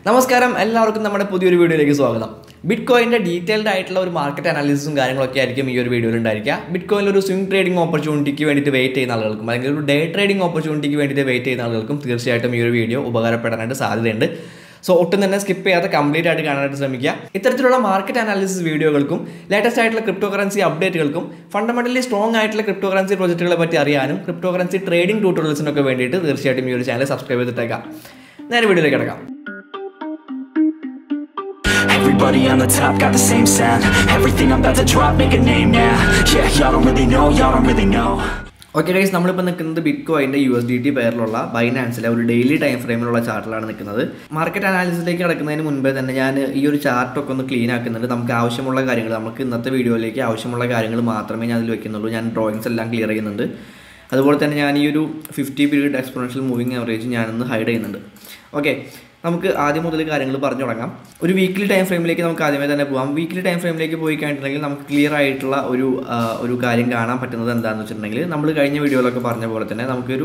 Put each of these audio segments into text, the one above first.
നമസ്കാരം എല്ലാവർക്കും നമ്മുടെ പുതിയൊരു വീഡിയോയിലേക്ക് സ്വാഗതം ബിറ്റ് കോയിൻ്റെ ഡീറ്റെയിൽഡ് ആയിട്ടുള്ള ഒരു മാർക്കറ്റ് അനാലിസിസും കാര്യങ്ങളൊക്കെ ആയിരിക്കും ഈ ഒരു വീഡിയോയിൽ ഉണ്ടായിരിക്കുക ബിറ്റ് കോയിനിൽ ഒരു സ്വിംഗ് ട്രേഡിംഗ് ഓപ്പർച്യൂണിറ്റിക്ക് വേണ്ടിയിട്ട് വെയിറ്റ് ചെയ്യുന്ന ആളുകൾക്കും അല്ലെങ്കിൽ ഒരു ഡേ ട്രേഡിംഗ് ഓപ്പർച്യൂണിറ്റിക്ക് വേണ്ടിയിട്ട് വെയിറ്റ് ചെയ്യുന്ന ആളുകൾക്കും തീർച്ചയായിട്ടും ഈ ഒരു വീഡിയോ ഉപകാരപ്പെടാനായിട്ട് സാധ്യതയുണ്ട് സോ ഒട്ടും തന്നെ സ്കിപ്പ് ചെയ്യാതെ കംപ്ലീറ്റ് ആയിട്ട് കാണാനായിട്ട് ശ്രമിക്കുക ഇത്തരത്തിലുള്ള മാർക്കറ്റ് അനാലിസിസ് വീഡിയോകൾക്കും ലേറ്റസ്റ്റ് ആയിട്ടുള്ള ക്രിപ്റ്റോ കറൻസി അപ്ഡേറ്റുകൾക്കും ഫണ്ടമെന്റലി സ്ട്രോങ് ആയിട്ടുള്ള ക്രിപ്റ്റോ കറൻസി പ്രോജക്റ്റുകളെ പറ്റി അറിയാനും ക്രിപ്റ്റോ കറൻസി ട്രേഡിംഗ് ട്യൂട്ടോറിയൽസിനൊക്കെ വേണ്ടിയിട്ട് തീർച്ചയായിട്ടും ഈ ഒരു ചാനൽ സബ്സ്ക്രൈബ് ചെയ്തിട്ടേക്കാം നേരെ വീഡിയോയിലേക്ക് കിടക്കാം Everybody on the top got the same sound Everything I'm about to drop, make a name now Yeah, y'all don't really know, y'all don't really know okay guys നമ്മളിപ്പോൾ നിൽക്കുന്നത് ബിറ്റ് കോയിൻ്റെ യു എസ് ഡി ടി പേരിലുള്ള ബൈനാൻസിലെ ഒരു daily time ഫ്രെയിമിലുള്ള ചാർട്ടിലാണ് നിൽക്കുന്നത് market അനാലിസിസിലേക്ക് കിടക്കുന്നതിന് മുൻപേ തന്നെ ഞാൻ ഈ ഒരു ചാർട്ടൊക്കെ ഒന്ന് ക്ലീൻ ആക്കുന്നുണ്ട് നമുക്ക് ആവശ്യമുള്ള കാര്യങ്ങൾ നമുക്ക് ഇന്നത്തെ വീഡിയോയിലേക്ക് ആവശ്യമുള്ള കാര്യങ്ങൾ മാത്രമേ ഞാൻ അതിൽ വെക്കുന്നുള്ളൂ ഞാൻ ഡ്രോയിങ്സ് എല്ലാം ക്ലിയർ ചെയ്യുന്നുണ്ട് അതുപോലെ തന്നെ ഞാൻ ഈ ഒരു fifty period exponential moving average ഞാനൊന്ന് ഹൈഡ് ചെയ്യുന്നുണ്ട് ഓക്കെ നമുക്ക് ആദ്യം മുതൽ കാര്യങ്ങൾ പറഞ്ഞു തുടങ്ങാം ഒരു വീക്ക്ലി ടൈം ഫ്രെയിമിലേക്ക് നമുക്ക് ആദ്യമേ തന്നെ പോകാം വീക്ക്ലി ടൈം ഫ്രെയിമിലേക്ക് പോയി കഴിഞ്ഞിട്ടുണ്ടെങ്കിൽ നമുക്ക് ക്ലിയർ ആയിട്ടുള്ള ഒരു ആ, ഒരു കാര്യം കാണാൻ പറ്റുന്നത് എന്താണെന്ന് വെച്ചിട്ടുണ്ടെങ്കിൽ നമ്മൾ കഴിഞ്ഞ വീഡിയോയിലൊക്കെ പറഞ്ഞ പോലെ തന്നെ നമുക്കൊരു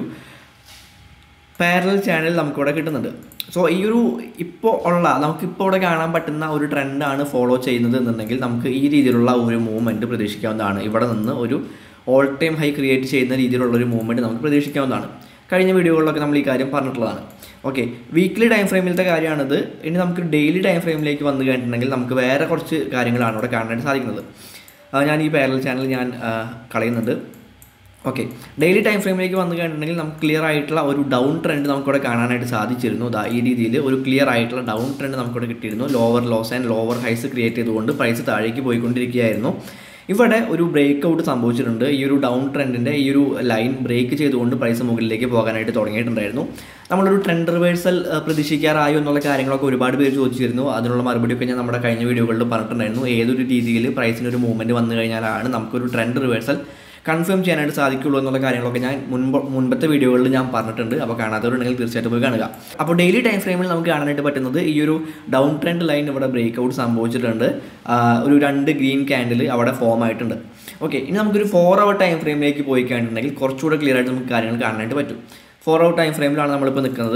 പാരലൽ ചാനൽ നമുക്കിവിടെ കിട്ടുന്നുണ്ട് സോ ഈ ഒരു ഇപ്പോൾ ഉള്ള നമുക്കിപ്പോൾ ഇവിടെ കാണാൻ പറ്റുന്ന ഒരു ട്രെൻഡാണ് ഫോളോ ചെയ്യുന്നത് എന്നുണ്ടെങ്കിൽ നമുക്ക് ഈ രീതിയിലുള്ള ഒരു മൂവ്മെൻറ്റ് പ്രതീക്ഷിക്കാവുന്നതാണ് ഇവിടെ നിന്ന് ഒരു ഓൾ ടൈം ഹൈ ക്രിയേറ്റ് ചെയ്യുന്ന രീതിയിലുള്ള ഒരു മൂവ്മെൻറ്റ് നമുക്ക് പ്രതീക്ഷിക്കാവുന്നതാണ് കഴിഞ്ഞ വീഡിയോകളിലൊക്കെ നമ്മൾ ഈ കാര്യം പറഞ്ഞിട്ടുള്ളതാണ് ഓക്കെ വീക്ക്ലി ടൈം ഫ്രെയിമിലത്തെ കാര്യമാണിത് ഇനി നമുക്ക് ഡെയിലി ടൈം ഫ്രെയിമിലേക്ക് വന്നു കഴിഞ്ഞിട്ടുണ്ടെങ്കിൽ നമുക്ക് വേറെ കുറച്ച് കാര്യങ്ങളാണ് ഇവിടെ കാണാനായിട്ട് സാധിക്കുന്നത് ആ, ഞാൻ ഈ പാരലൽ ചാനൽ ഞാൻ ആ, കളയുന്നുണ്ട് ഓക്കെ ഡെയിലി ടൈം ഫ്രെയിമിലേക്ക് വന്നു കഴിഞ്ഞിട്ടുണ്ടെങ്കിൽ നമുക്ക് ക്ലിയർ ആയിട്ടുള്ള ഒരു ഡൗൺ ട്രെൻഡ് നമുക്കിവിടെ കാണാനായിട്ട് സാധിച്ചിരുന്നു ദാ ഈ രീതിയിൽ ഒരു ക്ലിയർ ആയിട്ടുള്ള ഡൗൺ ട്രെൻഡ് നമുക്കിവിടെ കിട്ടിയിരുന്നു lower lows and lower highs create ചെയ്തുകൊണ്ട് പ്രൈസ് താഴേക്ക് പോയിക്കൊണ്ടിരിക്കുകയായിരുന്നു ഇവിടെ ഒരു ബ്രേക്ക് ഔട്ട് സംഭവിച്ചിട്ടുണ്ട് ഈ ഒരു ഡൗൺ ട്രെൻഡിൻ്റെ ഈ ഒരു ലൈൻ ബ്രേക്ക് ചെയ്തുകൊണ്ട് പ്രൈസ് മുകളിലേക്ക് പോകാനായിട്ട് തുടങ്ങിയിട്ടുണ്ടായിരുന്നു നമ്മളൊരു ട്രെൻഡ് റിവേഴ്സൽ പ്രതീക്ഷിക്കാറായോ എന്നുള്ള കാര്യങ്ങളൊക്കെ ഒരുപാട് പേര് ചോദിച്ചിരുന്നു അതിനുള്ള മറുപടിയൊക്കെ ഞാൻ നമ്മുടെ കഴിഞ്ഞ വീഡിയോകളിൽ പറഞ്ഞിട്ടുണ്ടായിരുന്നു ഏതൊരു രീതിയിൽ പ്രൈസിന് ഒരു മൂവ്മെൻറ്റ് വന്നു കഴിഞ്ഞാലാണ് നമുക്കൊരു ട്രെൻഡ് റിവേഴ്സൽ കൺഫേം ചെയ്യാനായിട്ട് സാധിക്കുള്ളൂ എന്നുള്ള കാര്യങ്ങളൊക്കെ ഞാൻ മുൻപ് മുൻപത്തെ വീഡിയോകളിൽ ഞാൻ പറഞ്ഞിട്ടുണ്ട് അപ്പോൾ കാണാത്തവരുണ്ടെങ്കിൽ തീർച്ചയായിട്ടും പോയി കാണുക അപ്പോൾ ഡെയിലി ടൈം ഫ്രെയിമിൽ നമുക്ക് കാണാനായിട്ട് പറ്റുന്നത് ഈ ഒരു ഡൗൺ ട്രെൻഡ് ലൈൻ ഇവിടെ ബ്രേക്ക് ഔട്ട് സംഭവിച്ചിട്ടുണ്ട് ആ, ഒരു രണ്ട് ഗ്രീൻ ക്യാൻഡിൽ അവിടെ ഫോം ആയിട്ടുണ്ട് ഓക്കെ ഇനി നമുക്കൊരു ഫോർ അവർ ടൈം ഫ്രെയിമിലേക്ക് പോയി കഴിഞ്ഞിട്ടുണ്ടെങ്കിൽ കുറച്ചുകൂടെ ക്ലിയർ ആയിട്ട് നമുക്ക് കാര്യങ്ങൾ കാണാനായിട്ട് പറ്റും ഫോർ അവർ ടൈം ഫ്രെയിമിലാണ് നമ്മളിപ്പോൾ നിൽക്കുന്നത്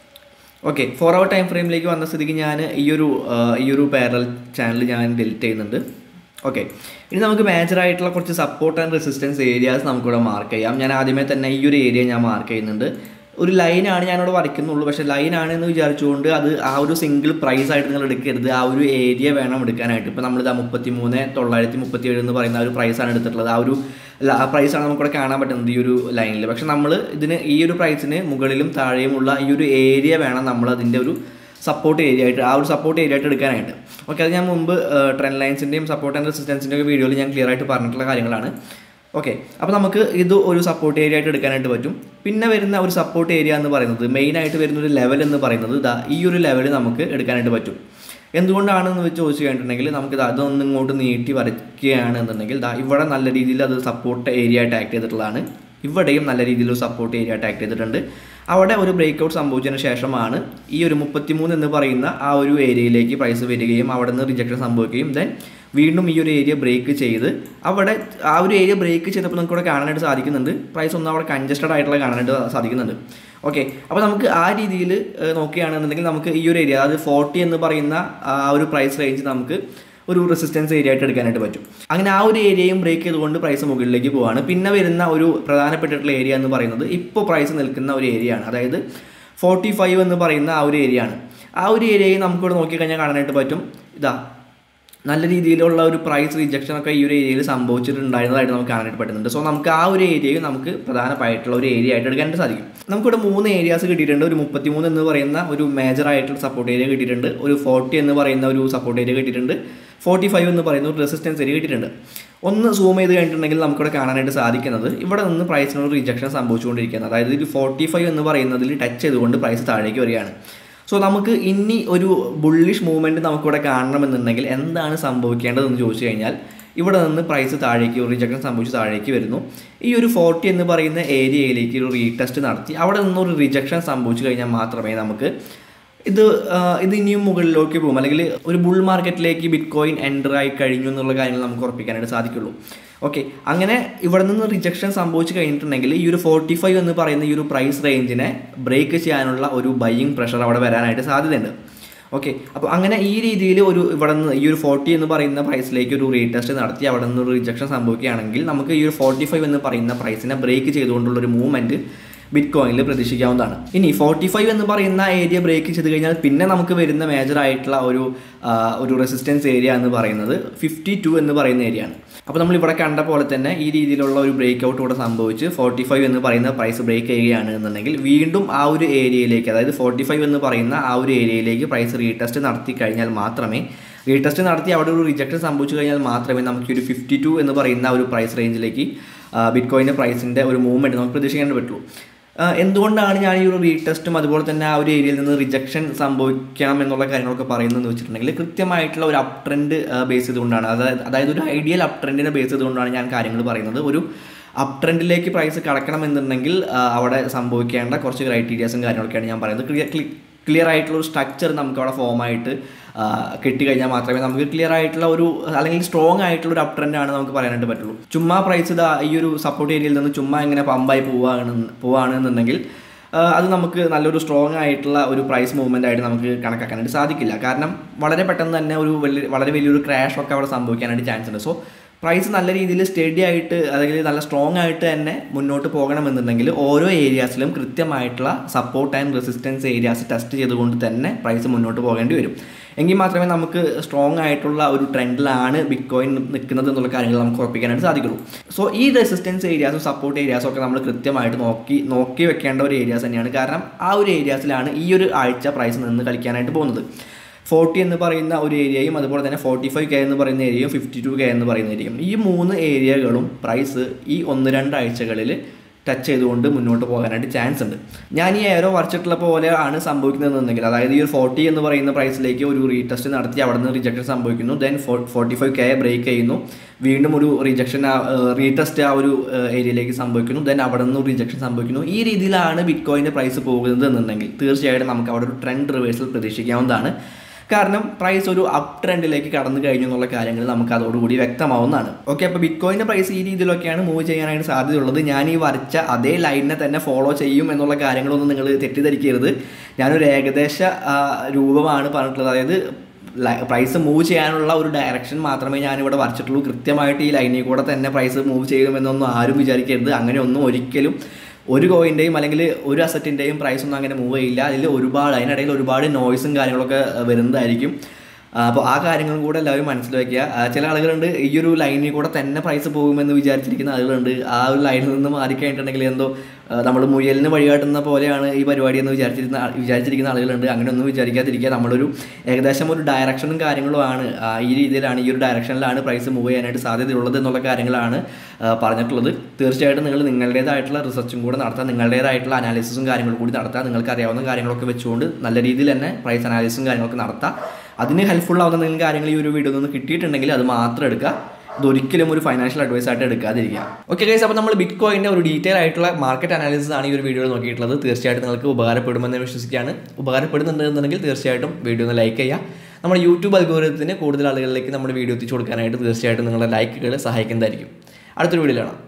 ഓക്കെ ഫോർ അവർ ടൈം ഫ്രെയിമിലേക്ക് വന്ന സ്ഥിതിക്ക് ഞാൻ ഈ ഒരു ആ, ഈ ഒരു പാരൽ ചാനൽ ഞാൻ ഡിലിറ്റ് ചെയ്യുന്നുണ്ട് ഓക്കെ ഇനി നമുക്ക് മേജർ ആയിട്ടുള്ള കുറച്ച് സപ്പോർട്ട് ആൻഡ് റെസിസ്റ്റൻസ് ഏരിയാസ് നമുക്കിവിടെ മാർക്ക് ചെയ്യാം ഞാൻ ആദ്യമേ തന്നെ ഈ ഒരു ഏരിയ ഞാൻ മാർക്ക് ചെയ്യുന്നുണ്ട് ഒരു ലൈനാണ് ഞാനിവിടെ വരയ്ക്കുന്നുള്ളൂ പക്ഷേ ലൈനാണ് എന്ന് വിചാരിച്ചുകൊണ്ട് അത് ആ ഒരു സിംഗിൾ പ്രൈസ് ആയിട്ട് നിങ്ങൾ എടുക്കരുത് ആ ഒരു ഏരിയ വേണം എടുക്കാനായിട്ട് ഇപ്പോൾ നമ്മളിത് മുപ്പത്തി മൂന്ന് തൊള്ളായിരത്തി മുപ്പത്തി ഏഴ് എന്ന് പറയുന്ന ആ ഒരു പ്രൈസാണ് എടുത്തിട്ടുള്ളത് ആ ഒരു ല- ആ പ്രൈസാണ് നമുക്കിവിടെ കാണാൻ പറ്റുന്നത് ഈ ഒരു ലൈനിൽ പക്ഷേ നമ്മൾ ഇതിന് ഈ ഒരു പ്രൈസിന് മുകളിലും താഴെയുമുള്ള ഈ ഒരു ഏരിയ വേണം നമ്മൾ അതിൻ്റെ ഒരു സപ്പോർട്ട് ഏരിയ ആയിട്ട് ആ ഒരു സപ്പോർട്ട് ഏരിയ ആയിട്ട് എടുക്കാനായിട്ട് ഓക്കെ അത് ഞാൻ മുമ്പ് ട്രെൻഡ് ലൈൻസിൻ്റെയും സപ്പോർട്ട് ആൻഡ് റെസിസ്റ്റൻസിൻ്റെ ഒക്കെ വീഡിയോയിൽ ഞാൻ ക്ലിയർ ആയിട്ട് പറഞ്ഞിട്ടുള്ള കാര്യങ്ങളാണ് ഓക്കെ അപ്പോൾ നമുക്ക് ഇത് ഒരു സപ്പോർട്ട് ഏരിയ ആയിട്ട് എടുക്കാനായിട്ട് പറ്റും പിന്നെ വരുന്ന ഒരു സപ്പോർട്ട് ഏരിയ എന്ന് പറയുന്നത് മെയിനായിട്ട് വരുന്ന ഒരു ലെവൽ എന്ന് പറയുന്നത് ഇതാ ഈ ഒരു ലെവൽ നമുക്ക് എടുക്കാനായിട്ട് പറ്റും എന്തുകൊണ്ടാണെന്ന് വെച്ച് ചോദിച്ചു കഴിഞ്ഞിട്ടുണ്ടെങ്കിൽ നമുക്ക് അതൊന്നും ഇങ്ങോട്ട് നീട്ടി വരയ്ക്കുകയാണെന്നുണ്ടെങ്കിൽ ദാ ഇവിടെ നല്ല രീതിയിൽ അത് സപ്പോർട്ട് ഏരിയ ആയിട്ട് ആക്ട് ചെയ്തിട്ടുള്ളതാണ് ഇവിടെയും നല്ല രീതിയിൽ ഒരു സപ്പോർട്ട് ഏരിയ ആയിട്ട് ആക്ട് ചെയ്തിട്ടുണ്ട് അവിടെ ഒരു ബ്രേക്ക് ഔട്ട് സംഭവിച്ചതിന് ശേഷമാണ് ഈ ഒരു മുപ്പത്തിമൂന്ന് എന്ന് പറയുന്ന ആ ഒരു ഏരിയയിലേക്ക് പ്രൈസ് വരികയും അവിടെ നിന്ന് റിജക്ഷൻ സംഭവിക്കുകയും ദെൻ വീണ്ടും ഈ ഒരു ഏരിയ ബ്രേക്ക് ചെയ്ത് അവിടെ ആ ഒരു ഏരിയ ബ്രേക്ക് ചെയ്തപ്പോൾ നമുക്ക് ഇവിടെ കാണാനായിട്ട് സാധിക്കുന്നുണ്ട് പ്രൈസ് ഒന്നും അവിടെ കൺജസ്റ്റഡ് ആയിട്ടുള്ള കാണാനായിട്ട് സാധിക്കുന്നുണ്ട് ഓക്കെ അപ്പോൾ നമുക്ക് ആ രീതിയിൽ നോക്കുകയാണെന്നുണ്ടെങ്കിൽ നമുക്ക് ഈ ഒരു ഏരിയ അതായത് ഫോർട്ടി എന്ന് പറയുന്ന ആ ഒരു പ്രൈസ് റേഞ്ച് നമുക്ക് ഒരു റെസിസ്റ്റൻസ് ഏരിയ ആയിട്ട് എടുക്കാനായിട്ട് പറ്റും അങ്ങനെ ആ ഒരു ഏരിയയും ബ്രേക്ക് ചെയ്തുകൊണ്ട് പ്രൈസ് മുകളിലേക്ക് പോവാണ് പിന്നെ വരുന്ന ഒരു പ്രധാനപ്പെട്ടിട്ടുള്ള ഏരിയ എന്ന് പറയുന്നത് ഇപ്പോൾ പ്രൈസ് നിൽക്കുന്ന ഒരു ഏരിയ ആണ് അതായത് ഫോർട്ടി ഫൈവ് എന്ന് പറയുന്ന ആ ഒരു ഏരിയ ആണ് ആ ഒരു ഏരിയയിൽ നമുക്കിവിടെ നോക്കിക്കഴിഞ്ഞാൽ കാണാനായിട്ട് പറ്റും ഇതാ നല്ല രീതിയിലുള്ള ഒരു പ്രൈസ് റിജക്ഷൻ ഒക്കെ ഈ ഒരു ഏരിയയിൽ സംഭവിച്ചിട്ടുണ്ടായിരുന്നതായിട്ട് നമുക്ക് കാണാനായിട്ട് പറ്റുന്നുണ്ട് സോ നമുക്ക് ആ ഒരു ഏരിയയും നമുക്ക് പ്രധാനമായിട്ടുള്ള ഒരു ഏരിയ ആയിട്ട് എടുക്കാനായിട്ട് സാധിക്കും നമുക്കിവിടെ മൂന്ന് ഏരിയാസ് കിട്ടിയിട്ടുണ്ട് ഒരു മുപ്പത്തിമൂന്ന് എന്ന് പറയുന്ന ഒരു മേജർ ആയിട്ടുള്ള സപ്പോർട്ട് ഏരിയ കിട്ടിയിട്ടുണ്ട് ഒരു ഫോർട്ടി എന്ന് പറയുന്ന ഒരു സപ്പോർട്ട് ഏരിയ കിട്ടിയിട്ടുണ്ട് ഫോർട്ടി ഫൈവ് എന്ന് പറയുന്ന ഒരു റെസിസ്റ്റൻസ് ഏരിയ കിട്ടിയിട്ടുണ്ട് ഒന്ന് സൂം ചെയ്ത് കഴിഞ്ഞിട്ടുണ്ടെങ്കിൽ നമുക്കിവിടെ കാണാനായിട്ട് സാധിക്കുന്നത് ഇവിടെ നിന്ന് പ്രൈസിനൊരു റിജക്ഷൻ സംഭവിച്ചുകൊണ്ടിരിക്കുന്നത് അതായത് ഒരു ഫോർട്ടി ഫൈവ് എന്ന് പറയുന്നതിൽ ടച്ച് ചെയ്തുകൊണ്ട് പ്രൈസ് താഴേക്ക് വരികയാണ് സോ നമുക്ക് ഇനി ഒരു ബുള്ളിഷ് മൂവ്മെൻറ്റ് നമുക്കിവിടെ കാണണമെന്നുണ്ടെങ്കിൽ എന്താണ് സംഭവിക്കേണ്ടതെന്ന് ചോദിച്ചു കഴിഞ്ഞാൽ ഇവിടെ നിന്ന് പ്രൈസ് താഴേക്ക് റിജക്ഷൻ സംഭവിച്ച് താഴേക്ക് വരുന്നു ഈ ഒരു ഫോർട്ടി എന്ന് പറയുന്ന ഏരിയയിലേക്ക് ഒരു റീടെസ്റ്റ് നടത്തി അവിടെ നിന്നൊരു റിജക്ഷൻ സംഭവിച്ചു കഴിഞ്ഞാൽ മാത്രമേ നമുക്ക് ഇത് ആ, ഇത് ഇനിയും മുകളിലേക്ക് പോകും അല്ലെങ്കിൽ ഒരു ബുൾ മാർക്കറ്റിലേക്ക് ബിറ്റ് കോയിൻ എൻ്റർ ആയി കഴിഞ്ഞു എന്നുള്ള കാര്യങ്ങൾ നമുക്ക് ഉറപ്പിക്കാനായിട്ട് സാധിക്കുള്ളൂ ഓക്കെ അങ്ങനെ ഇവിടെ നിന്ന് റിജക്ഷൻ സംഭവിച്ചു കഴിഞ്ഞിട്ടുണ്ടെങ്കിൽ ഈ ഒരു ഫോർട്ടി ഫൈവ് എന്ന് പറയുന്ന ഈ ഒരു പ്രൈസ് റേഞ്ചിനെ ബ്രേക്ക് ചെയ്യാനുള്ള ഒരു ബൈയിങ് പ്രഷർ അവിടെ വരാനായിട്ട് സാധ്യതയുണ്ട് ഓക്കെ അപ്പോൾ അങ്ങനെ ഈ രീതിയിൽ ഒരു ഇവിടെ നിന്ന് ഈ ഒരു ഫോർട്ടി എന്ന് പറയുന്ന പ്രൈസിലേക്ക് ഒരു റീടെസ്റ്റ് നടത്തി അവിടെ നിന്ന് ഒരു റിജക്ഷൻ സംഭവിക്കുകയാണെങ്കിൽ നമുക്ക് ഈ ഒരു ഫോർട്ടി ഫൈവ് എന്ന് പറയുന്ന പ്രൈസിനെ ബ്രേക്ക് ചെയ്തുകൊണ്ടുള്ള ഒരു മൂവ്മെൻറ്റ് ബിറ്റ് കോയിനിൽ പ്രതീക്ഷിക്കാവുന്നതാണ് ഇനി ഫോർട്ടി ഫൈവ് എന്ന് പറയുന്ന ഏരിയ ബ്രേക്ക് ചെയ്ത് കഴിഞ്ഞാൽ പിന്നെ നമുക്ക് വരുന്ന മേജർ ആയിട്ടുള്ള ഒരു ആ, ഒരു റെസിസ്റ്റൻസ് ഏരിയ എന്ന് പറയുന്നത് ഫിഫ്റ്റി ടു എന്ന് പറയുന്ന ഏരിയ ആണ് അപ്പോൾ നമ്മൾ ഇവിടെ കണ്ട പോലെ തന്നെ ഈ രീതിയിലുള്ള ഒരു ബ്രേക്ക് ഔട്ട് ഇവിടെ സംഭവിച്ച് ഫോർട്ടി ഫൈവ് എന്ന് പറയുന്ന പ്രൈസ് ബ്രേക്ക് ചെയ്യുകയാണ് എന്നുണ്ടെങ്കിൽ വീണ്ടും ആ ഒരു ഏരിയയിലേക്ക് അതായത് ഫോർട്ടി ഫൈവ് എന്ന് പറയുന്ന ആ ഒരു ഏരിയയിലേക്ക് പ്രൈസ് റീടെസ്റ്റ് നടത്തി കഴിഞ്ഞാൽ മാത്രമേ റീടെസ്റ്റ് നടത്തി അവിടെ ഒരു റിജക്ഷൻ സംഭവിച്ചു കഴിഞ്ഞാൽ മാത്രമേ നമുക്ക് ഒരു ഫിഫ്റ്റി ടു എന്ന് പറയുന്ന ഒരു പ്രൈസ് റേഞ്ചിലേക്ക് ബിറ്റ് കോയിൻ്റെ പ്രൈസിൻ്റെ ഒരു മൂവ്മെൻറ്റ് നമുക്ക് പ്രതീക്ഷിക്കാൻ പറ്റുള്ളൂ ആ, എന്തുകൊണ്ടാണ് ഞാൻ ഈ ഒരു റീടെസ്റ്റും അതുപോലെ തന്നെ ആ ഒരു ഏരിയയിൽ നിന്ന് റിജക്ഷൻ സംഭവിക്കണം എന്നുള്ള കാര്യങ്ങളൊക്കെ പറയുന്നതെന്ന് വെച്ചിട്ടുണ്ടെങ്കിൽ കൃത്യമായിട്ടുള്ള ഒരു അപ് ട്രെൻഡ് ബേസ് ചെയ്തുകൊണ്ടാണ് അതായത് അതായത് ഒരു ഐഡിയൽ അപ് ട്രെൻഡിനെ ബേസ് ചെയ്തുകൊണ്ടാണ് ഞാൻ കാര്യങ്ങൾ പറയുന്നത് ഒരു അപ് ട്രെൻഡിലേക്ക് പ്രൈസ് കടക്കണം എന്നുണ്ടെങ്കിൽ ആ, അവിടെ സംഭവിക്കേണ്ട കുറച്ച് ക്രൈറ്റീരിയാസും കാര്യങ്ങളൊക്കെയാണ് ഞാൻ പറയുന്നത് ക്ലിയർ ക്ലിയർ ആയിട്ടുള്ള ഒരു സ്ട്രക്ചർ നമുക്ക് അവിടെ ഫോമായിട്ട് കിട്ടിക്കഴിഞ്ഞാൽ മാത്രമേ നമുക്ക് ക്ലിയർ ആയിട്ടുള്ള ഒരു അല്ലെങ്കിൽ സ്ട്രോങ് ആയിട്ടുള്ള ഒരു അപ് ട്രെൻഡാണ് നമുക്ക് പറയാനായിട്ട് പറ്റുള്ളൂ ചുമ്മാ പ്രൈസ് ഇതാ ഈ ഒരു സപ്പോർട്ട് ഏരിയയിൽ നിന്ന് ചുമ്മാ ഇങ്ങനെ പമ്പായി പോവുകയാണ് പോവുകയാണെന്നുണ്ടെങ്കിൽ ആ, അത് നമുക്ക് നല്ലൊരു സ്ട്രോങ് ആയിട്ടുള്ള ഒരു പ്രൈസ് മൂവ്മെൻ്റ് ആയിട്ട് നമുക്ക് കണക്കാക്കാനായിട്ട് സാധിക്കില്ല കാരണം വളരെ പെട്ടെന്ന് തന്നെ ഒരു വലിയ വളരെ വലിയൊരു ക്രാഷ് ഒക്കെ അവിടെ സംഭവിക്കാനായിട്ട് ചാൻസ് ഉണ്ട് സോ പ്രൈസ് നല്ല രീതിയിൽ സ്റ്റഡി ആയിട്ട് അല്ലെങ്കിൽ നല്ല സ്ട്രോങ് ആയിട്ട് തന്നെ മുന്നോട്ട് പോകണമെന്നുണ്ടെങ്കിൽ ഓരോ ഏരിയാസിലും കൃത്യമായിട്ടുള്ള support and resistance areas test ചെയ്തുകൊണ്ട് തന്നെ പ്രൈസ് മുന്നോട്ട് പോകേണ്ടി വരും എങ്കിൽ മാത്രമേ നമുക്ക് സ്ട്രോങ് ആയിട്ടുള്ള ഒരു ട്രെൻഡിലാണ് ബിറ്റ് കോയിൻ നിൽക്കുന്നത് എന്നുള്ള കാര്യങ്ങൾ നമുക്ക് ഉറപ്പിക്കാനായിട്ട് സാധിക്കുള്ളൂ സോ ഈ റെസിസ്റ്റൻസ് ഏരിയാസും സപ്പോർട്ട് ഏരിയാസും ഒക്കെ നമ്മൾ കൃത്യമായിട്ട് നോക്കി നോക്കി വെക്കേണ്ട ഒരു ഏരിയാസ് തന്നെയാണ് കാരണം ആ ഒരു ഏരിയാസിലാണ് ഈ ഒരു ആഴ്ച പ്രൈസ് നിന്ന് കളിക്കാനായിട്ട് പോകുന്നത് ഫോർട്ടി എന്ന് പറയുന്ന ഒരു ഏരിയയും അതുപോലെ തന്നെ ഫോർട്ടി ഫൈവ് കെ എന്ന് പറയുന്ന ഏരിയയും ഫിഫ്റ്റി ടു കെ എന്ന് പറയുന്ന ഏരിയയും ഈ മൂന്ന് ഏരിയകളും പ്രൈസ് ഈ ഒന്ന് രണ്ട് ആഴ്ചകളിൽ ടച്ച് ചെയ്തുകൊണ്ട് മുന്നോട്ട് പോകാനായിട്ട് ചാൻസ് ഉണ്ട് ഞാൻ ഈ എയറോ വരച്ചിട്ടുള്ള പോലെയാണ് സംഭവിക്കുന്നതെന്നുണ്ടെങ്കിൽ അതായത് ഈ ഒരു ഫോർട്ടി എന്ന് പറയുന്ന പ്രൈസിലേക്ക് ഒരു റീടെസ്റ്റ് നടത്തി അവിടെ നിന്ന് റിജക്ഷൻ സംഭവിക്കുന്നു then forty five K break ചെയ്യുന്നു വീണ്ടും ഒരു റിജക്ഷൻ റീടെസ്റ്റ് ആ ഒരു ഏരിയയിലേക്ക് സംഭവിക്കുന്നു ദെൻ അവിടെ നിന്ന് റിജക്ഷൻ സംഭവിക്കുന്നു ഈ രീതിയിലാണ് ബിറ്റ് കോയിൻ്റെ പ്രൈസ് പോകുന്നത് എന്നുണ്ടെങ്കിൽ തീർച്ചയായിട്ടും നമുക്ക് അവിടെ ഒരു ട്രെൻഡ് റിവേഴ്സൽ പ്രതീക്ഷിക്കാവുന്നതാണ് കാരണം പ്രൈസ് ഒരു അപ് ട്രെൻഡിലേക്ക് കടന്നു കഴിഞ്ഞു എന്നുള്ള കാര്യങ്ങൾ നമുക്ക് അതോടുകൂടി വ്യക്തമാവുന്നതാണ് ഓക്കെ അപ്പോൾ ബിറ്റ് കോയിൻ്റെ പ്രൈസ് ഈ രീതിയിലൊക്കെയാണ് മൂവ് ചെയ്യാനായിട്ട് സാധ്യതയുള്ളത് ഞാൻ ഈ വരച്ച അതേ ലൈനിനെ തന്നെ ഫോളോ ചെയ്യും എന്നുള്ള കാര്യങ്ങളൊന്നും നിങ്ങൾ തെറ്റിദ്ധരിക്കരുത് ഞാനൊരു ഏകദേശ ആ, രൂപമാണ് പറഞ്ഞിട്ടുള്ളത് അതായത് പ്രൈസ് മൂവ് ചെയ്യാനുള്ള ഒരു ഡയറക്ഷൻ മാത്രമേ ഞാനിവിടെ വരച്ചിട്ടുള്ളൂ കൃത്യമായിട്ട് ഈ ലൈനിൽ കൂടെ തന്നെ പ്രൈസ് മൂവ് ചെയ്യുമെന്നൊന്നും ആരും വിചാരിക്കരുത് അങ്ങനെയൊന്നും ഒരിക്കലും ഒരു കോയിൻ്റെയും അല്ലെങ്കിൽ ഒരു അസറ്റിൻ്റെയും പ്രൈസ് ഒന്നും അങ്ങനെ മൂവ് ചെയ്യില്ല അതിൽ ഒരുപാട് അതിനിടയിൽ ഒരുപാട് നോയ്സും കാര്യങ്ങളൊക്കെ ആ, വരുന്നതായിരിക്കും അപ്പോൾ ആ കാര്യങ്ങളും കൂടെ എല്ലാവരും മനസ്സിൽ വയ്ക്കുക ആ, ചില ആളുകളുണ്ട് ഈ ഒരു ലൈനിൽ കൂടെ തന്നെ പ്രൈസ് പോകുമെന്ന് വിചാരിച്ചിരിക്കുന്ന ആളുകളുണ്ട് ആ ഒരു ലൈനിൽ നിന്ന് മാറിക്കഴിഞ്ഞിട്ടുണ്ടെങ്കിൽ എന്തോ നമ്മൾ മുയലിന് വഴികാട്ടുന്ന പോലെയാണ് ഈ പരിപാടി എന്ന് വിചാരിച്ചിരുന്ന ആ- വിചാരിച്ചിരിക്കുന്ന ആളുകളുണ്ട് അങ്ങനെയൊന്നും വിചാരിക്കാതിരിക്കുക നമ്മളൊരു ഏകദേശം ഒരു ഡയറക്ഷനും കാര്യങ്ങളുമാണ് ആ, ഈ രീതിയിലാണ് ഈ ഒരു ഡയറക്ഷനിലാണ് പ്രൈസ് മൂവ് ചെയ്യാനായിട്ട് സാധ്യതയുള്ളത് എന്നുള്ള കാര്യങ്ങളാണ് ആ, പറഞ്ഞിട്ടുള്ളത് തീർച്ചയായിട്ടും നിങ്ങൾ നിങ്ങളുടേതായിട്ടുള്ള റിസർച്ചും കൂടെ നടത്താം നിങ്ങളുടേതായിട്ടുള്ള അനാലിസിസും കാര്യങ്ങളും കൂടി നടത്താം നിങ്ങൾക്ക് അറിയാവുന്ന കാര്യങ്ങളൊക്കെ വെച്ചുകൊണ്ട് നല്ല രീതിയിൽ തന്നെ പ്രൈസ് അനാലിസിസും കാര്യങ്ങളൊക്കെ നടത്താം അതിന് ഹെൽപ്ഫുൾ ആവുന്ന എന്തെങ്കിലും കാര്യങ്ങൾ ഈ ഒരു വീഡിയോ നിന്ന് കിട്ടിയിട്ടുണ്ടെങ്കിൽ അത് മാത്രം എടുക്കുക ഇതൊരിക്കലും ഒരു ഫൈനാൻഷ്യൽ അഡ്വൈസ് ആയിട്ട് എടുക്കാതിരിക്കുക ഓക്കെ ഗൈസ് അപ്പോൾ നമ്മൾ ബിറ്റ് കോയിൻ്റെ ഒരു ഡീറ്റെയിൽ ആയിട്ടുള്ള മാർക്കറ്റ് അനാലിസിസ് ആണ് ഈ ഒരു വീഡിയോയിൽ നോക്കിയിട്ടുള്ളത് തീർച്ചയായിട്ടും നിങ്ങൾക്ക് ഉപകാരപ്പെടുമെന്ന് വിശ്വസിക്കുകയാണ് ഉപകാരപ്പെടുന്നുണ്ടെന്നുണ്ടെങ്കിൽ തീർച്ചയായിട്ടും വീഡിയോ ഒന്ന് ലൈക്ക് ചെയ്യുക നമ്മുടെ യൂട്യൂബ് അൽഗോരിതത്തിന് കൂടുതൽ ആളുകളിലേക്ക് നമ്മുടെ വീഡിയോ എത്തിച്ചു കൊടുക്കാനായിട്ട് തീർച്ചയായിട്ടും നിങ്ങളുടെ ലൈക്കുകൾ സഹായിക്കുന്നതായിരിക്കും അടുത്തൊരു വീഡിയോയിലാണ്